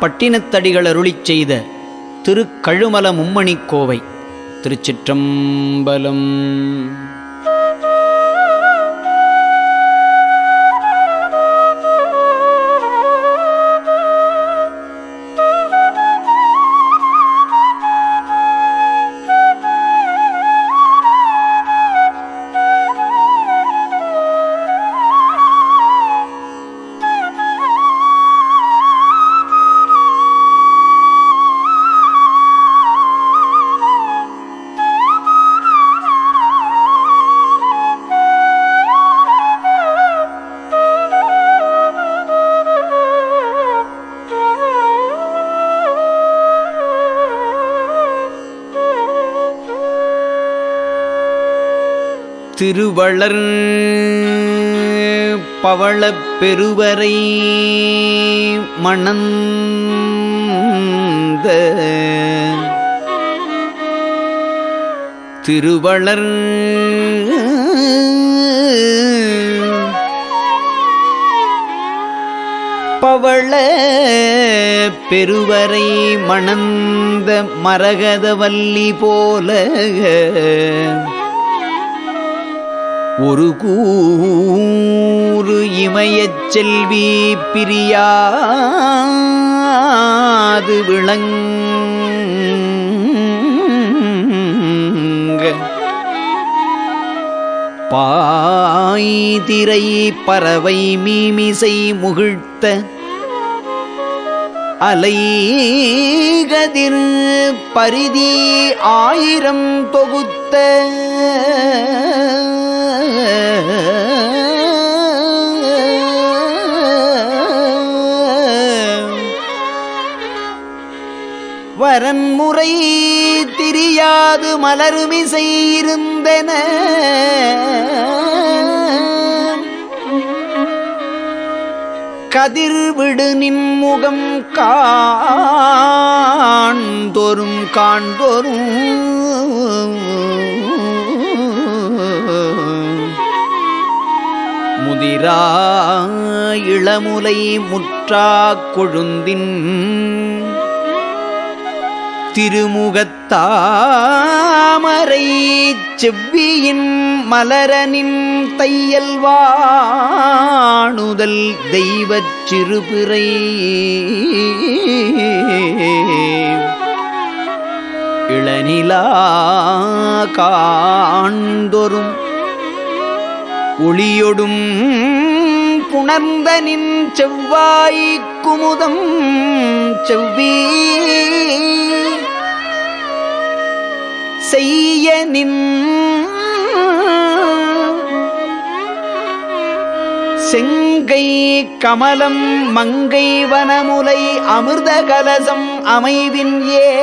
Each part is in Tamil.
பட்டினத்தடிகள் அருளிச் செய்த திருக்கழுமல மும்மணிக் கோவை திருச்சிற்றம்பலம் திருவளர் பவளப் பெருவரை மணந்த திருவளர் பவள பெருவரை மணந்த மரகதவல்லி போல ஒரு கூறு இமயச் செல்வி பிரியாது விளங்க பாய்திரை பறவை மீமிசை முகிழ்த்த அலைகதிர் பரிதி ஆயிரம் தொகுத்த வரன்முறை திரியாது மலருமிசை இருந்தன கதிர்விடு நின்முகம் காண்தோறும் காண்தோறும் முதிரா இளமுலை முற்றா கொழுந்தின் திருமுகத்தாமரை செவ்வியின் மலரனின் தையல் வாணுதல் தெய்வச் சிறுபிறை இளநிலா காண்தொரும் ஒளியொடும் புணர்ந்தனின் செவ்வாய் குமுதம் செவ்வி செய்ய நின் செங்கை கமலம் மங்கை வனமுலை அமிர்த கலசம் அமைவின்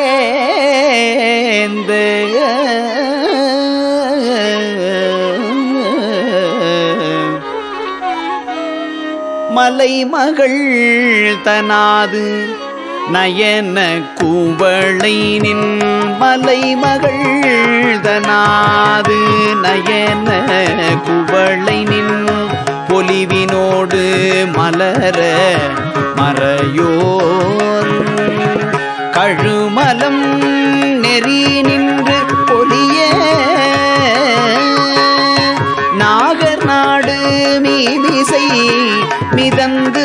ஏந்த மலைமகள் தனாது நயன கூவளை நின் மலைமகள் தனாது நயன குவளை நின் பொலிவினோடு மலர மறையோர் கழுமலம் நெறி நின்று பொலிய நாகர் நாடு மீமிசை மிதந்து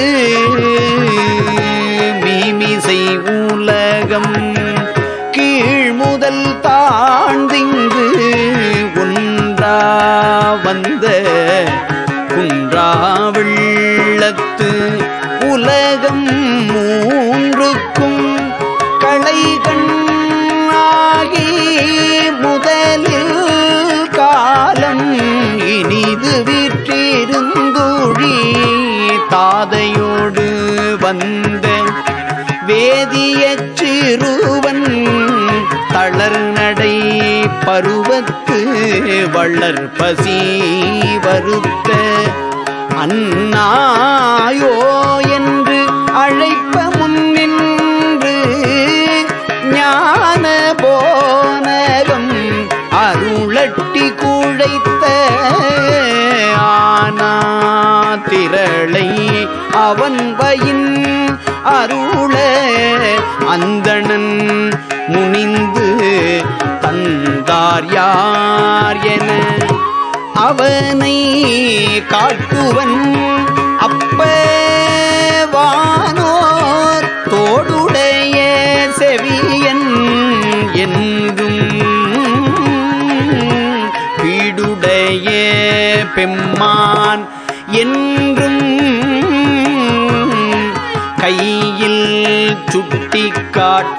மீமிசை உலகம் கீழ் முதல் தாழ்ந்திங்கு ஒன்றா வந்த குன்றா வெள்ளத்து உலகம் மூன்றுக்கும் களைகண் ஆகி முதலில் காலம் இனிது விற்றிருந்தொழி தாதையோடு வந்த வேதியச் சிறுவன் தளர் நடை பருவத்து வள்ளற் பசி வருத்த அண்ணாயோ என்று அழைப்ப முன்னின்று ஞான போனகம் அருளட்டி குழைத்த ஆனா திரளை அவன் வயின் அருள அந்தணன் முனிந்து தந்தார் யார் என அவனை காட்டுவன் அப்பவானோர் தோடுடைய செவியன் என்றும் பீடுடைய பெம்மான் என்றும் கையில் சுட்டி காட்ட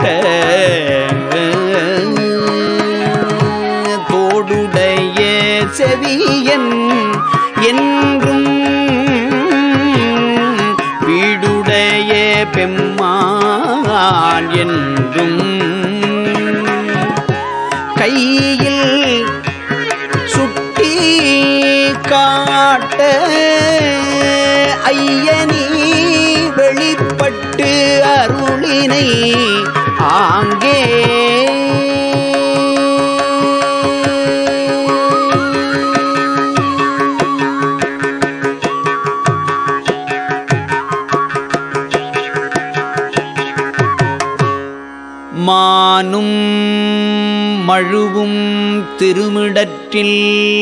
தோடுடைய செவியன் என்றும் வீடுடைய பெம்மான் என்றும் கையில் சுட்டி காட்ட ஐயனி வெளிப்பட்டு அருளினை ஆங்கே மானும் மழுவும் திருமிடற்றில்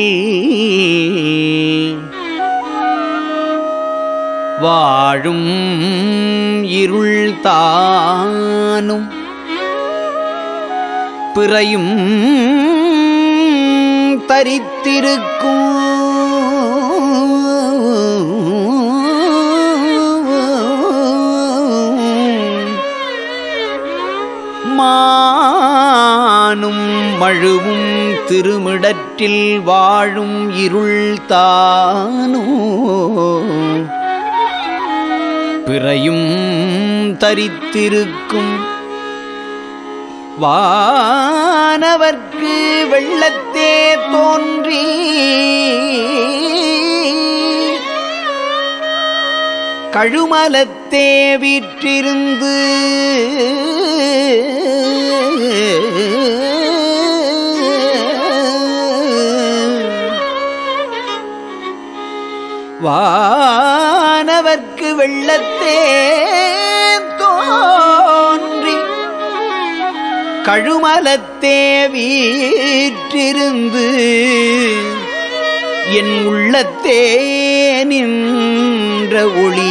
வாழும் இருள் தானும் பிறையும் தரித்திருக்கும் மானும் மழுவும் திருமிடற்றில் வாழும் இருள் தானோ பிறையும் தரித்திருக்கும் வானவர்க்கு வெள்ளத்தே தோன்றி கழுமலத்தே வீற்றிருந்து வானவர்க்கு வெள்ளத்தே தோன்றி கழுமலத்தே வீற்றிருந்து என் உள்ளத்தே நின்ற ஒளி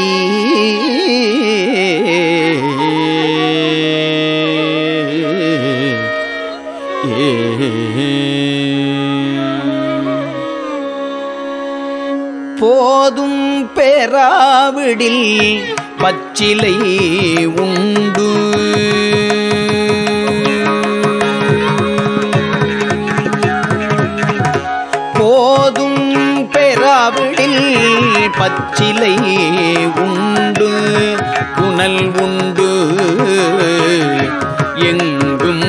போதும் பெறாவிடில் பச்சிலை உண்டு போதும் பெறாவிடில் பச்சிலை உண்டு புனல் உண்டு எங்கும்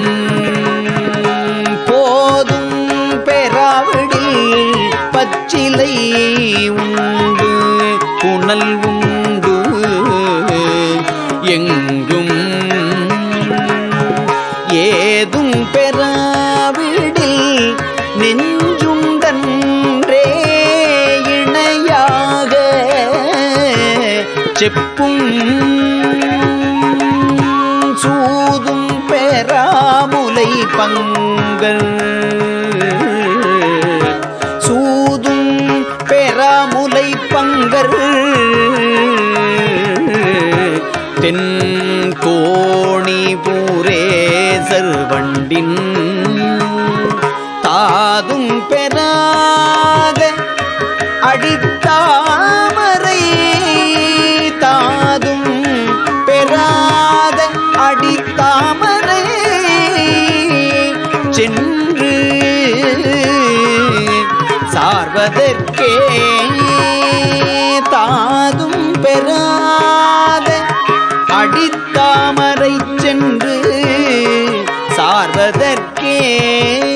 போதும் பெறாவிடில் பச்சிலை உண்டு புனல் உண்டு எங்கும் ஏதும் பெறாவிடில் நெஞ்சுண்டன்றே இணையாக செப்பும் சூதும் பெறாமுலை பங்கல் சூதும் பெறாமுலை பங்கர் தென் கோணி பூரேசர் வண்டின் தாதும் பெறாத அடித்தாமரை தாதும் பெறாத அடித்தாமரை சென்று சார்வதற்கே தாதும் பெறாத அடித்தாமரை சென்று சார்வதற்கே